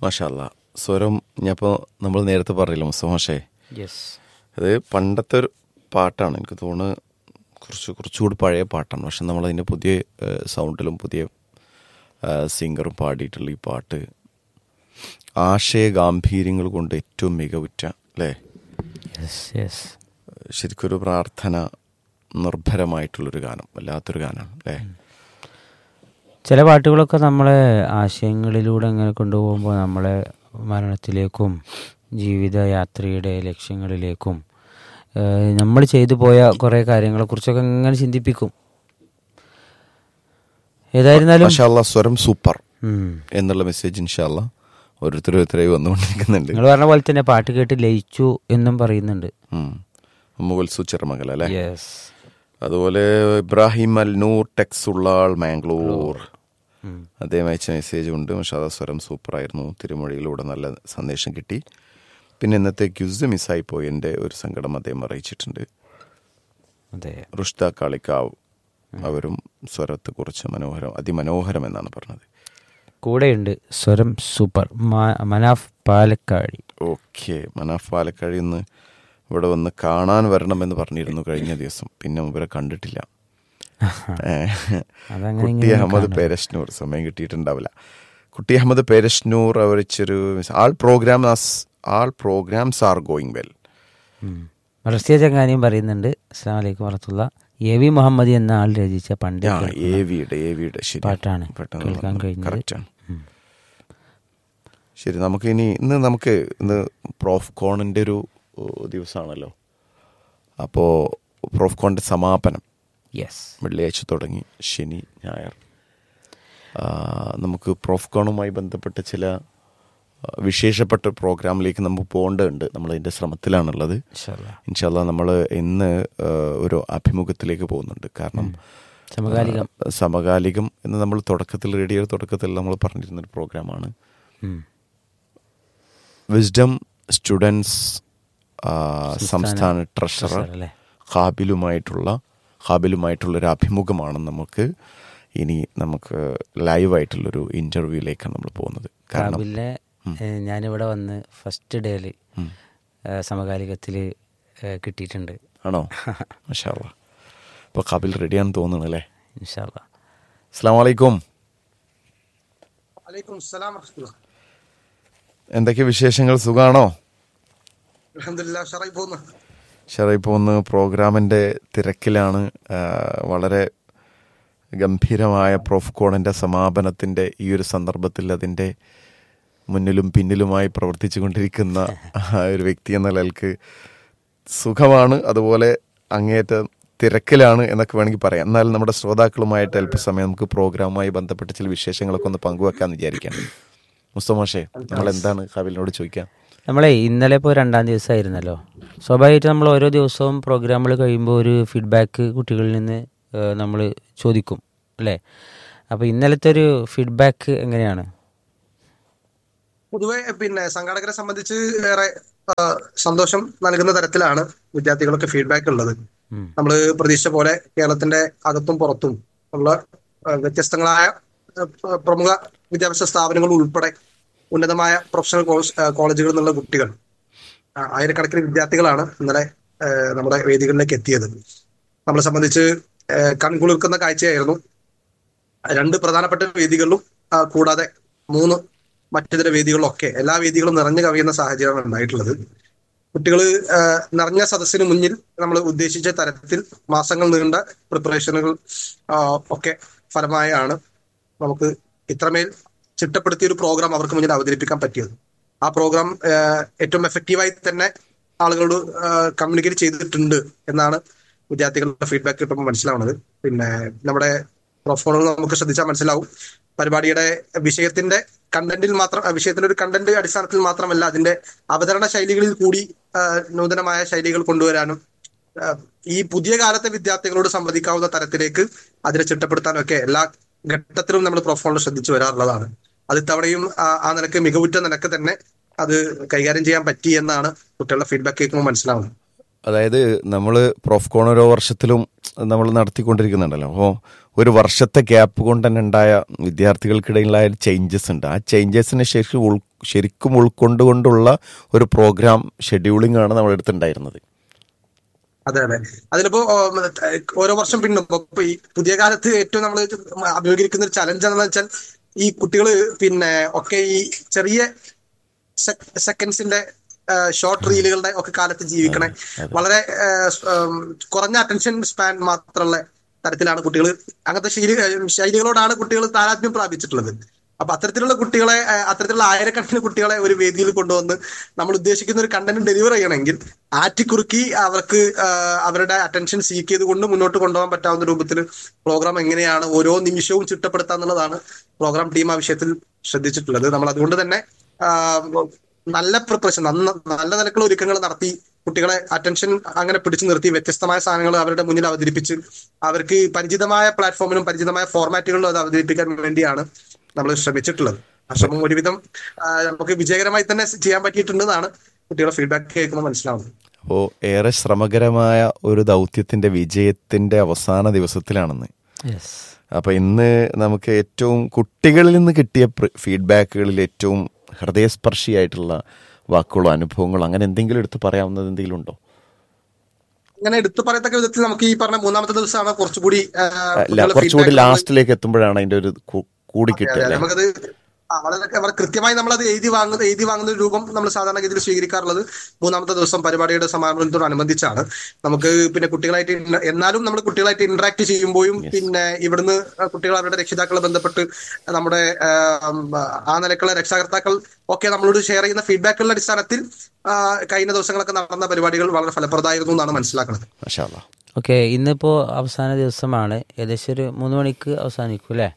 മാഷല്ല സ്വരം ഞാനിപ്പോൾ നമ്മൾ നേരത്തെ പറഞ്ഞില്ല മുസ്തമാഷേ യെസ് അത് പണ്ടത്തെ ഒരു പാട്ടാണ് എനിക്ക് തോന്നുന്നു കുറച്ച് കുറച്ചുകൂടി പഴയ പാട്ടാണ് പക്ഷെ നമ്മളതിൻ്റെ പുതിയ ഏഹ്, സൗണ്ടിലും പുതിയ ഏഹ്, സിംഗറും പാടിയിട്ടുള്ള ഈ പാട്ട് ആശയ ഗാംഭീര്യങ്ങൾ കൊണ്ട് ഏറ്റവും മികവുറ്റ അല്ലേ യെസ് യെസ് ശരിക്കും ഒരു പ്രാർത്ഥന നിർഭരമായിട്ടുള്ളൊരു ഗാനം വല്ലാത്തൊരു ഗാനമാണ് അല്ലേ ചില പാട്ടുകളൊക്കെ നമ്മളെ ആശയങ്ങളിലൂടെ അങ്ങനെ കൊണ്ടുപോകുമ്പോൾ നമ്മളെ മരണത്തിലേക്കും ജീവിതയാത്രയുടെ ലക്ഷ്യങ്ങളിലേക്കും ഏഹ്, നമ്മൾ ചെയ്തു പോയ കുറേ കാര്യങ്ങളെക്കുറിച്ചൊക്കെ അങ്ങനെ ചിന്തിപ്പിക്കും ഏതായിരുന്നാലും മാഷാല്ല സ്വരം സൂപ്പർ ഉം. എന്നുള്ള മെസ്സേജ് ഇൻഷാല്ല ഓരോരുത്തരും ഓരോരുത്തരായി വന്നുകൊണ്ടിരിക്കുന്നുണ്ട് നിങ്ങൾ പറഞ്ഞ പോലെ തന്നെ പാട്ട് കേട്ട് ലയിച്ചു എന്നും പറയുന്നുണ്ട് മുഗൽസു ചെറുമകൽ അല്ലേ യെസ് അതുപോലെ ഇബ്രാഹിം അൽ നൂർ ടെക്സ് ഉള്ളാൾ മാംഗ്ലൂർ അദ്ദേഹം അയച്ച മെസ്സേജ് ഉണ്ട് പക്ഷേ സ്വരം സൂപ്പറായിരുന്നു തിരുമൊഴിയിലൂടെ നല്ല സന്ദേശം കിട്ടി പിന്നെ ഇന്നത്തെ ക്യുസ് മിസ്സായി പോയി എൻ്റെ ഒരു സങ്കടം അദ്ദേഹം അറിയിച്ചിട്ടുണ്ട് അതെ റുഷ്ത കാളിക്കാവ് അവരും സ്വരത്തെക്കുറിച്ച് മനോഹരം അതിമനോഹരം എന്നാണ് പറഞ്ഞത് കൂടെയുണ്ട് സ്വരം സൂപ്പർ മ- മനാഫ് പാലക്കാടി ഓക്കെ മനാഫ് പാലക്കാട് ഇന്ന് ഇവിടെ വന്ന് കാണാൻ വരണമെന്ന് പറഞ്ഞിരുന്നു കഴിഞ്ഞ ദിവസം പിന്നെ ഇവരെ കണ്ടിട്ടില്ല ഏ, അതങ്ങനെ കുട്ടി ഇങ്ങനെ അഹമ്മദ് കാണും. പേരശ്നൂർ സമയം കിട്ടിയിട്ടുണ്ടാവില്ല കുട്ടി അഹമ്മദ് പേരശ്നൂർ അവർ ഇച്ചൊരു all program all programs are going well ഉം. റഷ്യ ചങ്ങാനിയും പറയുന്നുണ്ട് അസ്സാം വലൈക്കും വറഹത്തുള്ള എ വി മുഹമ്മദ് എന്ന ആൾ രചിച്ച പണ്ട് ആ കേൾക്കുന്ന എ വിയുടെ എ വിയുടെ ശരി പാട്ടാണ് പെട്ടെന്ന് കേൾക്കാൻ വന്നു. കഴിഞ്ഞത് കറക്റ്റാണ് ശരി നമുക്ക് ഇനി ഇന്ന് നമുക്ക് ഇന്ന് പ്രോഫ് കോണിൻ്റെ ഒരു ഏഹ്, ദിവസമാണല്ലോ അപ്പോൾ പ്രോഫ് കോണിൻ്റെ സമാപനം യെസ് വെള്ളിയാഴ്ച തുടങ്ങി ശനി ഞായർ ആ, നമുക്ക് പ്രോഫ്കോണുമായി ബന്ധപ്പെട്ട ചില ആ, വിശേഷപ്പെട്ട പ്രോഗ്രാമിലേക്ക് നമുക്ക് പോകേണ്ടതുണ്ട് നമ്മളതിൻ്റെ ശ്രമത്തിലാണുള്ളത് ഇൻഷാല്ല നമ്മൾ ഇന്ന് ആ, ഒരു അഭിമുഖത്തിലേക്ക് പോകുന്നുണ്ട് കാരണം സമകാലികം ആ, സമകാലികം എന്ന് നമ്മൾ തുടക്കത്തിൽ റേഡിയോ തുടക്കത്തിൽ നമ്മൾ പറഞ്ഞിരുന്നൊരു പ്രോഗ്രാമാണ് ഉം. വിസ്ഡം സ്റ്റുഡൻസ് സംസ്ഥാന ട്രഷറർ ട്രഷറർ അല്ലേ? ഖാബിലുമായിട്ടുള്ള ഖാബിലുമായിട്ടുള്ള ഒരു അഭിമുഖമാണ് നമുക്ക് ഇനി നമുക്ക് ലൈവായിട്ടുള്ളൊരു ഇൻ്റർവ്യൂയിലേക്കാണ് നമ്മൾ പോകുന്നത് കാരണം കാബിലിനെ ഏഹ്, ഞാനിവിടെ വന്ന് ഫസ്റ്റ് ഡേയിൽ സമകാലികത്തിൽ കിട്ടിയിട്ടുണ്ട് ആണോ മഷാല്ല അപ്പോൾ ഖാബിൽ റെഡിയാണെന്ന് തോന്നുന്നു അല്ലേ ഇൻഷാല്ല അസ്സാം വലൈക്കും വലൈക്കും സലാം വറഹ്മത്തുള്ളാഹി. എന്തൊക്കെ വിശേഷങ്ങൾ സുഖാണോ അൽഹംദുലില്ലാ ഷറായി പോകുന്നു ഷെറ ഇപ്പോൾ ഒന്ന് പ്രോഗ്രാമിൻ്റെ തിരക്കിലാണ് ആ, വളരെ ഗംഭീരമായ പ്രോഫ്കോണിൻ്റെ സമാപനത്തിൻ്റെ ഈ ഒരു സന്ദർഭത്തിൽ അതിൻ്റെ മുന്നിലും പിന്നിലുമായി പ്രവർത്തിച്ചു കൊണ്ടിരിക്കുന്ന ആ ഒരു വ്യക്തി എന്ന നിലക്ക് സുഖമാണ് അതുപോലെ അങ്ങേറ്റ തിരക്കിലാണ് എന്നൊക്കെ വേണമെങ്കിൽ പറയാം എന്നാൽ നമ്മുടെ ശ്രോതാക്കളുമായിട്ട് അല്പസമയം നമുക്ക് പ്രോഗ്രാമുമായി ബന്ധപ്പെട്ട ചില വിശേഷങ്ങളൊക്കെ ഒന്ന് പങ്കുവെക്കാമെന്ന് വിചാരിക്കാം മുസ്തമാഷേ നമ്മൾ എന്താണ് കവിലിനോട് ചോദിക്കാം നമ്മളെ ഇന്നലെ ഇപ്പോൾ രണ്ടാം ദിവസമായിരുന്നല്ലോ സ്വാഭാവികമായിട്ട് നമ്മൾ ഓരോ ദിവസവും പ്രോഗ്രാമുകൾ കഴിയുമ്പോൾ ഒരു ഫീഡ്ബാക്ക് കുട്ടികളിൽ നിന്ന് നമ്മൾ ചോദിക്കും അല്ലേ അപ്പോൾ ഇന്നലത്തെ ഒരു ഫീഡ്ബാക്ക് എങ്ങനെയാണ് പൊതുവെ പിന്നെ സംഘാടകരെ സംബന്ധിച്ച് ഏറെ ആ, സന്തോഷം നൽകുന്ന തരത്തിലാണ് വിദ്യാർത്ഥികളൊക്കെ ഫീഡ്ബാക്ക് ഉള്ളത് ഉം. നമ്മൾ പ്രതീക്ഷിച്ച പോലെ കേരളത്തിന്റെ അകത്തും പുറത്തും ഉള്ള ആ, വ്യത്യസ്തങ്ങളായ ആ, പ്ര- പ്രമുഖ വിദ്യാഭ്യാസ സ്ഥാപനങ്ങൾ ഉൾപ്പെടെ ഉന്നതമായ പ്രൊഫഷണൽ കോഴ്സ് ആ, കോളേജുകളിൽ നിന്നുള്ള കുട്ടികൾ ആ, ആയിരക്കണക്കിന് വിദ്യാർത്ഥികളാണ് ഇന്നലെ ആ, നമ്മുടെ വേദികളിലേക്ക് എത്തിയത് നമ്മളെ സംബന്ധിച്ച് ആ, കൺകുളിർക്കുന്ന കാഴ്ചയായിരുന്നു രണ്ട് പ്രധാനപ്പെട്ട വേദികളിലും ആ, കൂടാതെ മൂന്ന് മറ്റിതര വേദികളിലൊക്കെ എല്ലാ വേദികളും നിറഞ്ഞു കവിയുന്ന സാഹചര്യമാണ് ഉണ്ടായിട്ടുള്ളത് കുട്ടികൾ നിറഞ്ഞ സദസ്സിന് മുന്നിൽ നമ്മൾ ഉദ്ദേശിച്ച തരത്തിൽ മാസങ്ങൾ നീണ്ട പ്രിപ്പറേഷനുകൾ ആ, ഒക്കെ ഫലമായാണ് നമുക്ക് ഇത്രമേൽ ചിട്ടപ്പെടുത്തിയ ഒരു പ്രോഗ്രാം അവർക്ക് മുന്നിൽ അവതരിപ്പിക്കാൻ പറ്റിയത് ആ പ്രോഗ്രാം ആ, ഏറ്റവും എഫക്റ്റീവായി തന്നെ ആളുകളോട് കമ്മ്യൂണിക്കേറ്റ് ചെയ്തിട്ടുണ്ട് എന്നാണ് വിദ്യാർത്ഥികളുടെ ഫീഡ്ബാക്ക് കിട്ടുമ്പോൾ മനസ്സിലാവുന്നത് പിന്നെ നമ്മുടെ പ്രൊഫോണുകൾ നമുക്ക് ശ്രദ്ധിച്ചാൽ മനസ്സിലാവും പരിപാടിയുടെ വിഷയത്തിന്റെ കണ്ടന്റിൽ മാത്രം ആ, വിഷയത്തിന്റെ ഒരു കണ്ടന്റ് അടിസ്ഥാനത്തിൽ മാത്രമല്ല അതിന്റെ അവതരണ ശൈലികളിൽ കൂടി ആ, നൂതനമായ ശൈലികൾ കൊണ്ടുവരാനും ആ, ഈ പുതിയ കാലത്തെ വിദ്യാർത്ഥികളോട് സംവദിക്കാവുന്ന തരത്തിലേക്ക് അതിനെ ചിട്ടപ്പെടുത്താനൊക്കെ എല്ലാ ഘട്ടത്തിലും നമ്മൾ പ്രൊഫോണൽ ശ്രദ്ധിച്ചു വരാറുള്ളതാണ് അത് ഇത്തവണയും ആ ആ നിലക്ക് മികവുറ്റ നിലക്ക് തന്നെ അത് കൈകാര്യം ചെയ്യാൻ പറ്റി എന്നാണ് കുട്ടികളുടെ ഫീഡ്ബാക്ക് കേൾക്കുമ്പോൾ മനസ്സിലാവുന്നത് അതായത് നമ്മൾ പ്രോഫ്കോൺ ഓരോ വർഷത്തിലും നമ്മൾ നടത്തിക്കൊണ്ടിരിക്കുന്നുണ്ടല്ലോ അപ്പോൾ ഒരു വർഷത്തെ ഗ്യാപ്പ് കൊണ്ട് തന്നെ ഉണ്ടായ വിദ്യാർത്ഥികൾക്കിടയിലായ ചേഞ്ചസ് ഉണ്ട് ആ ചേഞ്ചസിന് ശേഷം ഉൾ ശരിക്കും ഉൾക്കൊണ്ടുകൊണ്ടുള്ള ഒരു പ്രോഗ്രാം ഷെഡ്യൂളിംഗ് ആണ് നമ്മുടെ അടുത്തുണ്ടായിരുന്നത് അതെ അതെ അതിലിപ്പോ ഓ, മ, ഏഹ്, ഓരോ വർഷം പിന്നിടുമ്പോ ഇപ്പൊ ഈ പുതിയ കാലത്ത് ഏറ്റവും നമ്മൾ അഭിമുഖീകരിക്കുന്ന ഒരു ചലഞ്ച് എന്താണെന്ന് വെച്ചാൽ ഈ കുട്ടികൾ പിന്നെ ഒക്കെ ഈ ചെറിയ സെക്കൻഡ്സിന്റെ ഷോർട്ട് റീലുകളുടെ ഒക്കെ കാലത്ത് ജീവിക്കണേ വളരെ ഏഹ്, സ്, ഉം, കുറഞ്ഞ അറ്റൻഷൻ സ്പാൻ മാത്രമുള്ള തരത്തിലാണ് കുട്ടികൾ അങ്ങനത്തെ ശൈലി ശൈലികളോടാണ് കുട്ടികൾ താരാത്മ്യം പ്രാപിച്ചിട്ടുള്ളത് അപ്പൊ അത്തരത്തിലുള്ള കുട്ടികളെ ഏഹ്, അത്തരത്തിലുള്ള ആയിരക്കണക്കിന് കുട്ടികളെ ഒരു വേദിയിൽ കൊണ്ടുവന്ന് നമ്മൾ ഉദ്ദേശിക്കുന്ന ഒരു കണ്ടന്റ് ഡെലിവർ ചെയ്യണമെങ്കിൽ ആറ്റിക്കുറുക്കി അവർക്ക് ആഹ്, അവരുടെ അറ്റൻഷൻ സീക്ക് ചെയ്തുകൊണ്ട് മുന്നോട്ട് കൊണ്ടുപോകാൻ പറ്റാവുന്ന രൂപത്തിൽ പ്രോഗ്രാം എങ്ങനെയാണ് ഓരോ നിമിഷവും ചിട്ടപ്പെടുത്തുക എന്നുള്ളതാണ് പ്രോഗ്രാം ടീം ആ വിഷയത്തിൽ ശ്രദ്ധിച്ചിട്ടുള്ളത് നമ്മൾ അതുകൊണ്ട് തന്നെ ആഹ്, നല്ല പ്രിപ്പറേഷൻ നല്ല നിലക്കുള്ള ഒരുക്കങ്ങൾ നടത്തി കുട്ടികളെ അറ്റൻഷൻ അങ്ങനെ പിടിച്ചു നിർത്തി വ്യത്യസ്തമായ സാധനങ്ങൾ അവരുടെ മുന്നിൽ അവതരിപ്പിച്ച് അവർക്ക് പരിചിതമായ പ്ലാറ്റ്ഫോമിലും പരിചിതമായ ഫോർമാറ്റുകളിലും അത് അവതരിപ്പിക്കാൻ വേണ്ടിയാണ് നമ്മൾ ശ്രമിച്ചിട്ടുള്ളത് ആ ശ്രമം ഒരുവിധം ആ, നമുക്ക് വിജയകരമായി തന്നെ ചെയ്യാൻ പറ്റിയിട്ടുണ്ടെന്നാണ് കുട്ടികളുടെ ഫീഡ്ബാക്ക് കേൾക്കുമ്പോൾ മനസ്സിലാവുന്നത് അപ്പോൾ ഏറെ ശ്രമകരമായ ഒരു ദൗത്യത്തിൻ്റെ വിജയത്തിൻ്റെ അവസാന ദിവസത്തിലാണെന്ന് യെസ് അപ്പോൾ ഇന്ന് നമുക്ക് ഏറ്റവും കുട്ടികളിൽ നിന്ന് കിട്ടിയ ഫീഡ്ബാക്കുകളിൽ ഏറ്റവും ഹൃദയസ്പർശിയായിട്ടുള്ള വാക്കുകളോ അനുഭവങ്ങളോ അങ്ങനെ എന്തെങ്കിലും എടുത്ത് പറയാവുന്നത് എന്തെങ്കിലും ഉണ്ടോ അങ്ങനെ എടുത്തു പറയത്തക്ക വിധത്തിൽ നമുക്ക് ഈ പറഞ്ഞ മൂന്നാമത്തെ ദിവസമാണ് കുറച്ചുകൂടി ആ, അല്ല കുട്ടികളുടെ കുറച്ചുകൂടി feedback നമ്മള് ലാസ്റ്റിലേക്ക് എത്തുമ്പോഴാണ് അതിൻ്റെ ഒരു കൂ- കൂടി കിട്ടുക അതെ, അല്ലേ നമുക്കത് ആ, വളരെ വളരെ കൃത്യമായി നമ്മൾ അത് എഴുതി വാങ്ങുന്ന എഴുതി വാങ്ങുന്ന ഒരു രൂപം നമ്മൾ സാധാരണഗതിയിൽ സ്വീകരിക്കാറുള്ളത് മൂന്നാമത്തെ ദിവസം പരിപാടിയുടെ സമാപനത്തോടനുബന്ധിച്ചാണ് നമുക്ക് പിന്നെ കുട്ടികളായിട്ട് ഇന്ന- എന്നാലും നമ്മൾ കുട്ടികളായിട്ട് ഇന്ററാക്ട് ചെയ്യുമ്പോഴും പിന്നെ ഇവിടുന്ന് കുട്ടികൾ അവരുടെ രക്ഷിതാക്കളെ ബന്ധപ്പെട്ട് നമ്മുടെ ആ, ആ നിലക്കുള്ള രക്ഷാകർത്താക്കൾ ഒക്കെ നമ്മളോട് ഷെയർ ചെയ്യുന്ന ഫീഡ്ബാക്കുകളുടെ അടിസ്ഥാനത്തിൽ ആ, കഴിഞ്ഞ ദിവസങ്ങളൊക്കെ നടന്ന പരിപാടികൾ വളരെ ഫലപ്രദമായിരുന്നു എന്നാണ് മനസ്സിലാക്കുന്നത് മാഷാ അല്ലാ. ഓക്കെ ഇന്നിപ്പോൾ അവസാന ദിവസമാണ് ഏകദേശം ഒരു മൂന്ന് മണിക്ക് അവസാനിക്കും അല്ലേ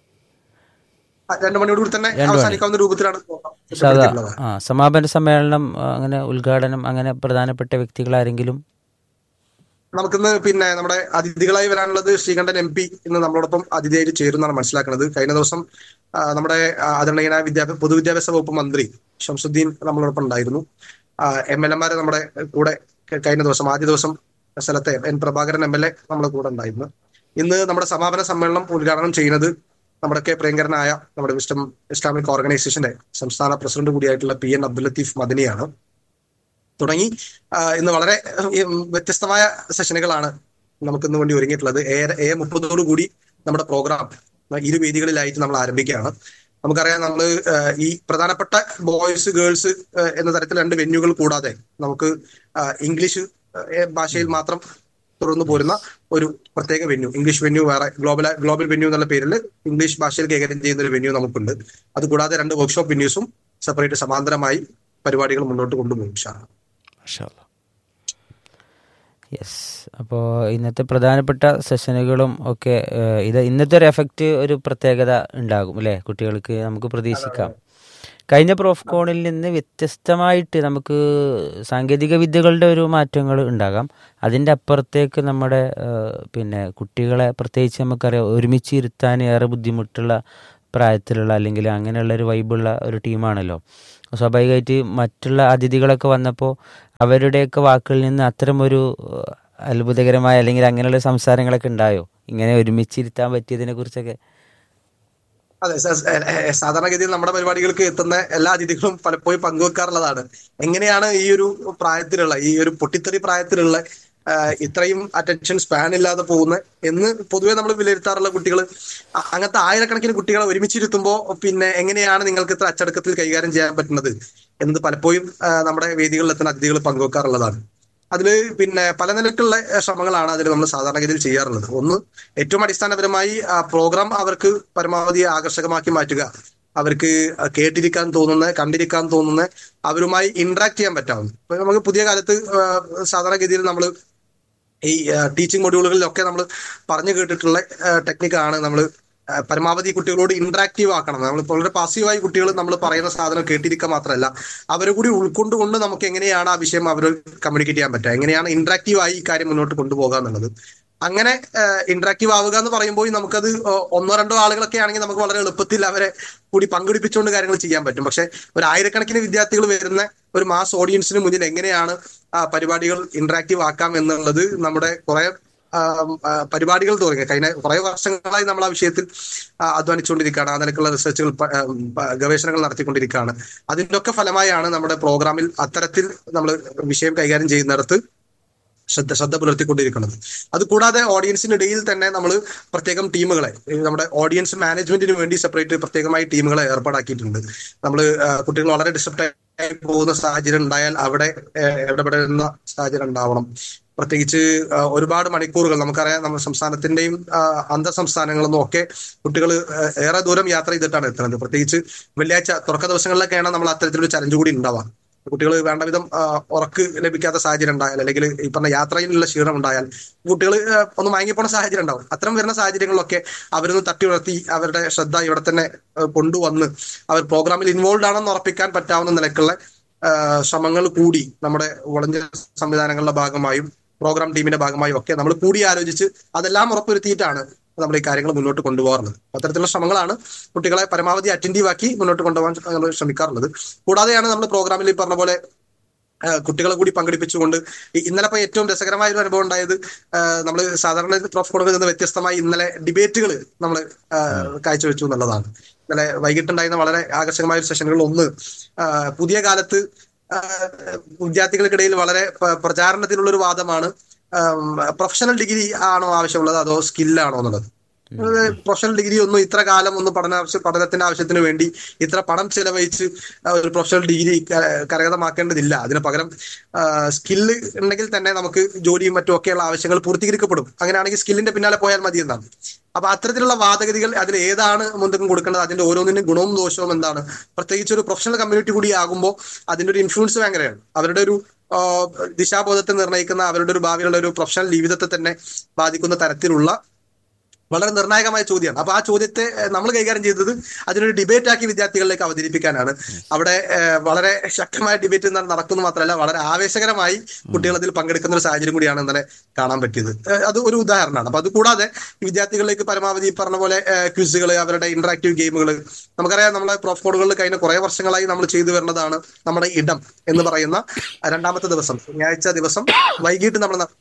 ആ, രണ്ടു മണിയോടുകൂടി തന്നെ അവസാനിക്കാവുന്ന രൂപത്തിലാണ് സാധാ ചിട്ടപ്പെടുത്തിയിട്ടുള്ളത്. ആ സമാപന സമ്മേളനം ആ, അങ്ങനെ ഉദ്ഘാടനം അങ്ങനെ പ്രധാനപ്പെട്ട വ്യക്തികൾ ആരെങ്കിലും നമുക്കിന്ന് പിന്നെ നമ്മുടെ അതിഥികളായി വരാനുള്ളത് ശ്രീകണ്ഠൻ എം പി ഇന്ന് നമ്മളോടൊപ്പം അതിഥിയായിട്ട് ചേരുന്നതാണ് മനസ്സിലാക്കുന്നത് കഴിഞ്ഞ ദിവസം ആ, നമ്മുടെ ആ, ആദരണീയനായ വിദ്യാഭ്യാസ പൊതുവിദ്യാഭ്യാസ വകുപ്പ് മന്ത്രി ഷംസുദ്ദീൻ നമ്മളോടൊപ്പം ഉണ്ടായിരുന്നു എം എൽ എമാരെ നമ്മുടെ കൂടെ ക- കഴിഞ്ഞ ദിവസം ആദ്യ ദിവസം സ്ഥലത്തെ N Prabhakaran M L A നമ്മുടെ കൂടെ ഉണ്ടായിരുന്നു ഇന്ന് നമ്മുടെ സമാപന സമ്മേളനം ഉദ്ഘാടനം ചെയ്യുന്നത് നമ്മുടെ കെ പ്രിയങ്കരനായ നമ്മുടെ വിസ്റ്റം ഇസ്ലാമിക് ഓർഗനൈസേഷന്റെ സംസ്ഥാന പ്രസിഡന്റ് കൂടിയായിട്ടുള്ള പി എൻ അബ്ദുൽ ലത്തീഫ് മദനിയാണ് തുടങ്ങി ആ, ഇന്ന് വളരെ ഉം, വ്യത്യസ്തമായ സെഷനുകളാണ് നമുക്ക് ഇന്ന് വേണ്ടി ഒരുങ്ങിയിട്ടുള്ളത് എ എ മുപ്പതോടു കൂടി നമ്മുടെ പ്രോഗ്രാം ഇരു വേദികളിലായിട്ട് നമ്മൾ ആരംഭിക്കുകയാണ് നമുക്കറിയാം നമ്മൾ ഈ പ്രധാനപ്പെട്ട ബോയ്സ് ഗേൾസ് എന്ന തരത്തിൽ രണ്ട് വെന്യൂകൾ കൂടാതെ നമുക്ക് ആ, ഇംഗ്ലീഷ് ആ, ഭാഷയിൽ മാത്രം തുടർന്ന് പോരുന്ന ഒരു പ്രത്യേക വെന്യൂ ഇംഗ്ലീഷ് വെന്യൂ വേറെ ഗ്ലോബൽ ഗ്ലോബൽ വെന്യൂ എന്നുള്ള പേരിൽ ഇംഗ്ലീഷ് ഭാഷയിൽ കൈകാര്യം ചെയ്യുന്ന ഒരു വെന്യൂ നമുക്കുണ്ട് അതുകൂടാതെ രണ്ട് വർക്ക്ഷോപ്പ് വെന്യൂസും സെപ്പറേറ്റ് സമാന്തരമായി പരിപാടികൾ മുന്നോട്ട് കൊണ്ടുപോകും ഇൻഷാ അല്ലാ. മാഷാ അല്ലാ. യെസ് അപ്പോൾ ഇന്നത്തെ പ്രധാനപ്പെട്ട സെഷനുകളും ഒക്കെ ഏഹ്, ഇത് ഇന്നത്തെ ഒരു എഫക്റ്റ് ഒരു പ്രത്യേകത ഉണ്ടാകും അല്ലേ കുട്ടികൾക്ക് നമുക്ക് പ്രതീക്ഷിക്കാം കഴിഞ്ഞ പ്രോഫ് കോണിൽ നിന്ന് വ്യത്യസ്തമായിട്ട് നമുക്ക് സാങ്കേതിക വിദ്യകളുടെ ഒരു മാറ്റങ്ങൾ ഉണ്ടാകാം അതിൻ്റെ അപ്പുറത്തേക്ക് നമ്മുടെ ഏഹ്, പിന്നെ കുട്ടികളെ പ്രത്യേകിച്ച് നമുക്കറിയാം ഒരുമിച്ച് ഇരുത്താൻ ഏറെ ബുദ്ധിമുട്ടുള്ള പ്രായത്തിലുള്ള അല്ലെങ്കിൽ അങ്ങനെയുള്ള ഒരു വൈബുള്ള ഒരു ടീമാണല്ലോ സ്വാഭാവികമായിട്ട് മറ്റുള്ള അതിഥികളൊക്കെ വന്നപ്പോൾ അവരുടെയൊക്കെ വാക്കുകളിൽ നിന്ന് അത്തരം ഒരു ഏഹ്, അത്ഭുതകരമായ അല്ലെങ്കിൽ അങ്ങനെയുള്ള സംസാരങ്ങളൊക്കെ ഉണ്ടായോ ഇങ്ങനെ ഒരുമിച്ചിരുത്താൻ പറ്റിയതിനെ കുറിച്ചൊക്കെ അതെ സ- സ- എ- എ- സാധാരണഗതിയിൽ നമ്മുടെ പരിപാടികൾക്ക് എത്തുന്ന എല്ലാ അതിഥികളും പലപ്പോഴും പങ്കുവെക്കാറുള്ളതാണ് എങ്ങനെയാണ് ഈ ഒരു പ്രായത്തിലുള്ള ഈ ഒരു പൊട്ടിത്തെറി പ്രായത്തിലുള്ള ആ, ഇത്രയും അറ്റൻഷൻ സ്പാൻ ഇല്ലാതെ പോകുന്ന എന്ന് പൊതുവെ നമ്മൾ വിലയിരുത്താറുള്ള കുട്ടികൾ അങ്ങനത്തെ ആയിരക്കണക്കിന് കുട്ടികളെ ഒരുമിച്ചിരുത്തുമ്പോൾ പിന്നെ എങ്ങനെയാണ് നിങ്ങൾക്ക് ഇത്ര അച്ചടക്കത്തിൽ കൈകാര്യം ചെയ്യാൻ പറ്റുന്നത് എന്നത് പലപ്പോഴും ആ, നമ്മുടെ വേദികളിൽ എത്തുന്ന അതിഥികൾ പങ്കുവെക്കാറുള്ളതാണ് അതിൽ പിന്നെ പല നിലക്കുള്ള ഏഹ്, ശ്രമങ്ങളാണ് അതിൽ നമ്മൾ സാധാരണഗതിയിൽ ചെയ്യാറുള്ളത് ഒന്ന് ഏറ്റവും അടിസ്ഥാനപരമായി ആ പ്രോഗ്രാം അവർക്ക് പരമാവധി ആകർഷകമാക്കി മാറ്റുക അവർക്ക് കേട്ടിരിക്കാൻ തോന്നുന്ന കണ്ടിരിക്കാൻ തോന്നുന്ന അവരുമായി ഇന്ററാക്ട് ചെയ്യാൻ പറ്റാവുന്ന ഇപ്പൊ നമുക്ക് പുതിയ കാലത്ത് ആ, സാധാരണഗതിയിൽ നമ്മൾ ഈ ടീച്ചിങ് മൊഡ്യൂളുകളിലൊക്കെ നമ്മൾ പറഞ്ഞു കേട്ടിട്ടുള്ള ടെക്നിക്കാണ് നമ്മൾ പരമാവധി കുട്ടികളോട് ഇന്ററാക്റ്റീവ് ആക്കണം നമ്മളിപ്പോൾ വളരെ പാസീവായി കുട്ടികൾ നമ്മൾ പറയുന്ന സാധനം കേട്ടിരിക്കുക മാത്രമല്ല അവരെ കൂടി ഉൾക്കൊണ്ടുകൊണ്ട് നമുക്ക് എങ്ങനെയാണ് ആ വിഷയം അവരോട് കമ്മ്യൂണിക്കേറ്റ് ചെയ്യാൻ പറ്റുക എങ്ങനെയാണ് ഇന്ററാക്റ്റീവ് ആയി ഈ കാര്യം മുന്നോട്ട് കൊണ്ടുപോകുക എന്നുള്ളത് അങ്ങനെ ഇന്ററാക്റ്റീവ് ആവുക എന്ന് പറയുമ്പോൾ നമുക്കത് ഏഹ്, ഒന്നോ രണ്ടോ ആളുകളൊക്കെ ആണെങ്കിൽ നമുക്ക് വളരെ എളുപ്പത്തിൽ അവരെ കൂടി പങ്കെടുപ്പിച്ചുകൊണ്ട് കാര്യങ്ങൾ ചെയ്യാൻ പറ്റും പക്ഷെ ഒരു ആയിരക്കണക്കിന് വിദ്യാർത്ഥികൾ വരുന്ന ഒരു മാസ് ഓഡിയൻസിന് മുന്നിൽ എങ്ങനെയാണ് ആ പരിപാടികൾ ഇന്ററാക്റ്റീവ് ആക്കാം എന്നുള്ളത് നമ്മുടെ കുറെ ആം, ആ, പരിപാടികൾ തുടങ്ങി കഴിഞ്ഞ കുറെ വർഷങ്ങളായി നമ്മൾ ആ വിഷയത്തിൽ ആ, അധ്വാനിച്ചുകൊണ്ടിരിക്കുകയാണ് ആ നിലക്കുള്ള റിസർച്ചുകൾ പ- ആ, പ- ഗവേഷണങ്ങൾ നടത്തിക്കൊണ്ടിരിക്കുകയാണ് അതിന്റെ ഒക്കെ ഫലമായാണ് നമ്മുടെ പ്രോഗ്രാമിൽ അത്തരത്തിൽ നമ്മൾ വിഷയം കൈകാര്യം ചെയ്യുന്നിടത്ത് ശ്രദ്ധ ശ്രദ്ധ പുലർത്തിക്കൊണ്ടിരിക്കുന്നത് അതുകൂടാതെ ഓഡിയൻസിനിടയിൽ തന്നെ നമ്മൾ പ്രത്യേകം ടീമുകളെ ഈ നമ്മുടെ ഓഡിയൻസ് മാനേജ്മെന്റിന് വേണ്ടി സെപ്പറേറ്റ് പ്രത്യേകമായി ടീമുകളെ ഏർപ്പാടാക്കിയിട്ടുണ്ട് നമ്മൾ കുട്ടികൾ വളരെ ഡിസ്റ്റർബ് ആയി പോകുന്ന സാഹചര്യം ഉണ്ടായാൽ അവിടെ ആ, ഇടപെടുന്ന സാഹചര്യം ഉണ്ടാവണം പ്രത്യേകിച്ച് ആ, ഒരുപാട് മണിക്കൂറുകൾ നമുക്കറിയാം നമ്മുടെ സംസ്ഥാനത്തിന്റെയും ആ, അന്തർ സംസ്ഥാനങ്ങളിൽ ഒക്കെ കുട്ടികൾ ഏറെ ദൂരം യാത്ര ചെയ്തിട്ടാണ് എത്തുന്നത് പ്രത്യേകിച്ച് വെള്ളിയാഴ്ച തുറക്ക ദിവസങ്ങളിലൊക്കെയാണ് നമ്മൾ അത്തരത്തിലൊരു ചലഞ്ച് കൂടി ഉണ്ടാവാം കുട്ടികൾ വേണ്ട വിധം ആ, ഉറക്ക് ലഭിക്കാത്ത സാഹചര്യം ഉണ്ടായാൽ അല്ലെങ്കിൽ ഈ പറഞ്ഞ യാത്രയിലുള്ള ക്ഷീണം ഉണ്ടായാൽ കുട്ടികൾ ഒന്ന് മയങ്ങിപ്പോണ സാഹചര്യം ഉണ്ടാവും അത്തരം വരുന്ന സാഹചര്യങ്ങളിലൊക്കെ അവരൊന്ന് തട്ടി ഉണർത്തി അവരുടെ ശ്രദ്ധ ഇവിടെ തന്നെ ആ, കൊണ്ടുവന്ന് അവർ പ്രോഗ്രാമിൽ ഇൻവോൾവ് ആണെന്ന് ഉറപ്പിക്കാൻ പറ്റാവുന്ന നിലക്കുള്ള ആ, ശ്രമങ്ങൾ കൂടി നമ്മുടെ വളഞ്ഞ സംവിധാനങ്ങളുടെ ഭാഗമായും പ്രോഗ്രാം ടീമിന്റെ ഭാഗമായും ഒക്കെ നമ്മൾ കൂടി ആലോചിച്ച് അതെല്ലാം ഉറപ്പുവരുത്തിയിട്ടാണ് നമ്മൾ ഈ കാര്യങ്ങൾ മുന്നോട്ട് കൊണ്ടുപോകാറുള്ളത് അത്തരത്തിലുള്ള ശ്രമങ്ങളാണ് കുട്ടികളെ പരമാവധി അറ്റൻറ്റീവ് ആക്കി മുന്നോട്ട് കൊണ്ടുപോകാൻ നമ്മൾ ശ്രമിക്കാറുള്ളത് കൂടാതെയാണ് നമ്മൾ പ്രോഗ്രാമിൽ ഈ പറഞ്ഞ പോലെ ആ, കുട്ടികളെ കൂടി പങ്കെടുപ്പിച്ചുകൊണ്ട് ഈ- ഇന്നലെ ഇപ്പൊ ഏറ്റവും രസകരമായ ഒരു അനുഭവം ഉണ്ടായത് നമ്മൾ സാധാരണ പ്രൊഫ് കോണുകളിൽ നിന്ന് വ്യത്യസ്തമായി ഇന്നലെ ഡിബേറ്റുകൾ നമ്മൾ കാഴ്ചവെച്ചു എന്നുള്ളതാണ് ഇന്നലെ വൈകിട്ടുണ്ടായിരുന്ന വളരെ ആകർഷകമായ ഒരു സെഷനുകളിൽ ഒന്ന് ആ, പുതിയ കാലത്ത് ആ, വിദ്യാർത്ഥികൾക്കിടയിൽ വളരെ പ- പ്രചാരണത്തിലുള്ള ഒരു വാദമാണ് പ്രൊഫഷണൽ ഡിഗ്രി ആണോ ആവശ്യമുള്ളത് അതോ സ്കില്ലാണോ എന്നുള്ളത് പ്രൊഫഷണൽ ഡിഗ്രി ഒന്നും ഇത്ര കാലം ഒന്നും പഠന ആവശ്യ പഠനത്തിന്റെ ആവശ്യത്തിന് വേണ്ടി ഇത്ര പണം ചെലവഴിച്ച് ആ, ഒരു പ്രൊഫഷണൽ ഡിഗ്രി ക- കരഗതമാക്കേണ്ടതില്ല അതിന് പകരം സ്കില്ല് ഉണ്ടെങ്കിൽ തന്നെ നമുക്ക് ജോലിയും മറ്റും ഒക്കെയുള്ള ആവശ്യങ്ങൾ പൂർത്തീകരിക്കപ്പെടും അങ്ങനെയാണെങ്കിൽ സ്കില്ലിന്റെ പിന്നാലെ പോയാൽ മതി എന്നാണ് അപ്പൊ അത്തരത്തിലുള്ള വാദഗതികൾ അതിൽ ഏതാണ് മുൻതൂക്കം കൊടുക്കേണ്ടത് അതിന്റെ ഓരോന്നിനും ഗുണവും ദോഷവും എന്താണ് പ്രത്യേകിച്ച് ഒരു പ്രൊഫഷണൽ കമ്മ്യൂണിറ്റി കൂടി ആകുമ്പോൾ അതിന്റെ ഒരു ഇൻഫ്ലുവൻസ് ഭയങ്കരമാണ് അവരുടെ ഒരു ആ, ദിശാബോധത്തെ നിർണ്ണയിക്കുന്ന അവരുടെ ഒരു ഭാവിയിലുള്ള ഒരു പ്രൊഫഷണൽ ജീവിതത്തെ തന്നെ ബാധിക്കുന്ന തരത്തിലുള്ള വളരെ നിർണായകമായ ചോദ്യമാണ് അപ്പൊ ആ ചോദ്യത്തെ നമ്മൾ കൈകാര്യം ചെയ്തത് അതിനൊരു ഡിബേറ്റ് ആക്കി വിദ്യാർത്ഥികളിലേക്ക് അവതരിപ്പിക്കാനാണ് അവിടെ ഏഹ്, വളരെ ശക്തമായ ഡിബേറ്റ് നടക്കുന്നു മാത്രമല്ല വളരെ ആവേശകരമായി കുട്ടികൾ അതിൽ പങ്കെടുക്കുന്ന ഒരു സാഹചര്യം കൂടിയാണ് ഇന്നലെ കാണാൻ പറ്റിയത് ഏഹ്, അത് ഒരു ഉദാഹരണമാണ് അപ്പൊ അത് കൂടാതെ ഈ വിദ്യാർത്ഥികളിലേക്ക് പരമാവധി ഈ പറഞ്ഞ പോലെ ക്വിസുകൾ അവരുടെ ഇന്ററാക്റ്റീവ് ഗെയിമുകൾ നമുക്കറിയാം നമ്മളെ പ്രൊഫ് കോഡുകളിൽ കഴിഞ്ഞ കുറെ വർഷങ്ങളായി നമ്മൾ ചെയ്തു വരുന്നതാണ് നമ്മുടെ ഇടം എന്ന് പറയുന്ന രണ്ടാമത്തെ ദിവസം ശനിയാഴ്ച ദിവസം വൈകിട്ട് നമ്മൾ ന-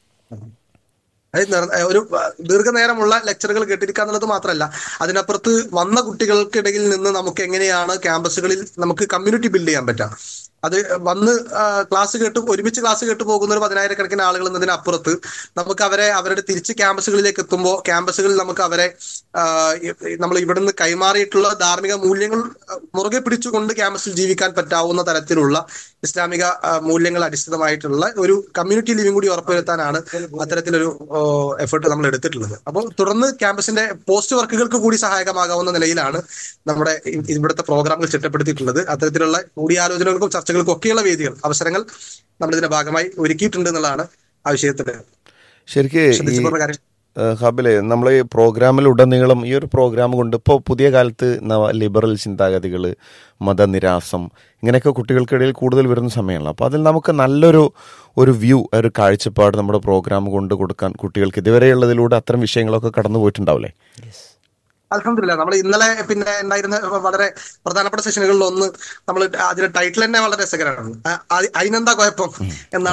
അത് നിർ- ഒരു ദീർഘനേരമുള്ള ലെക്ചറുകൾ കേട്ടിരിക്കുക എന്നുള്ളത് മാത്രമല്ല അതിനപ്പുറത്ത് വന്ന കുട്ടികൾക്കിടയിൽ നിന്ന് നമുക്ക് എങ്ങനെയാണ് ക്യാമ്പസുകളിൽ നമുക്ക് കമ്മ്യൂണിറ്റി ബിൽഡ് ചെയ്യാൻ പറ്റുക അത് വന്ന് ആ, ക്ലാസ് കേട്ട് ഒരുമിച്ച് ക്ലാസ് കേട്ട് പോകുന്ന ഒരു പതിനായിരക്കണക്കിന് ആളുകൾ എന്നതിനപ്പുറത്ത് നമുക്ക് അവരെ അവരുടെ തിരിച്ച് ക്യാമ്പസുകളിലേക്ക് എത്തുമ്പോൾ ക്യാമ്പസുകളിൽ നമുക്ക് അവരെ ആ, ഈ- ഈ നമ്മൾ ഇവിടുന്ന് കൈമാറിയിട്ടുള്ള ധാർമ്മിക മൂല്യങ്ങൾ ആ, മുറുകെ പിടിച്ചുകൊണ്ട് ക്യാമ്പസിൽ ജീവിക്കാൻ പറ്റാവുന്ന തരത്തിലുള്ള ഇസ്ലാമിക ആ, മൂല്യങ്ങൾ അടിസ്ഥാനമായിട്ടുള്ള ഒരു കമ്മ്യൂണിറ്റി ലിവിംഗ് കൂടി ഉറപ്പുവരുത്താനാണ് അത്തരത്തിലൊരു എഫേർട്ട് നമ്മൾ എടുത്തിട്ടുള്ളത് അപ്പോൾ തുടർന്ന് ക്യാമ്പസിന്റെ പോസ്റ്റ് വർക്കുകൾക്ക് കൂടി സഹായകമാകാവുന്ന നിലയിലാണ് നമ്മുടെ ഇ- ഇവിടുത്തെ പ്രോഗ്രാമുകൾ ചിട്ടപ്പെടുത്തിയിട്ടുള്ളത് അത്തരത്തിലുള്ള കൂടിയാലോചനകൾക്കും ചർച്ചകൾക്കും ഒക്കെയുള്ള വേദികൾ അവസരങ്ങൾ നമ്മൾ ഇതിന്റെ ഭാഗമായി ഒരുക്കിയിട്ടുണ്ട് എന്നുള്ളതാണ് ആ വിഷയത്തിൽ ശരിക്ക് ഈ ശ്രദ്ധിച്ചു പറഞ്ഞ കാര്യം ഏഹ് ഹബിലെ നമ്മൾ ഈ പ്രോഗ്രാമിലുടനീളം ഈ ഒരു പ്രോഗ്രാം കൊണ്ട് ഇപ്പോൾ പുതിയ കാലത്ത് നവ ലിബറൽ ചിന്താഗതികൾ മതനിരാസം ഇങ്ങനെയൊക്കെ കുട്ടികൾക്കിടയിൽ കൂടുതൽ വരുന്ന സമയമാണല്ലോ അപ്പോൾ അതിൽ നമുക്ക് നല്ലൊരു ഒരു വ്യൂ ഒരു കാഴ്ചപ്പാട് നമ്മുടെ പ്രോഗ്രാം കൊണ്ട് കൊടുക്കാൻ കുട്ടികൾക്ക് ഇതുവരെയുള്ളതിലൂടെ അത്തരം വിഷയങ്ങളൊക്കെ കടന്നു പോയിട്ടുണ്ടാവില്ലേ അലഹമില്ല നമ്മൾ ഇന്നലെ പിന്നെ ഉണ്ടായിരുന്ന വളരെ പ്രധാനപ്പെട്ട സെഷനുകളിൽ ഒന്ന് നമ്മൾ അതിന്റെ ടൈറ്റിൽ തന്നെ വളരെ രസകരമാണ് ആ, അ- അതിനെന്താ കുഴപ്പം എന്നാണ്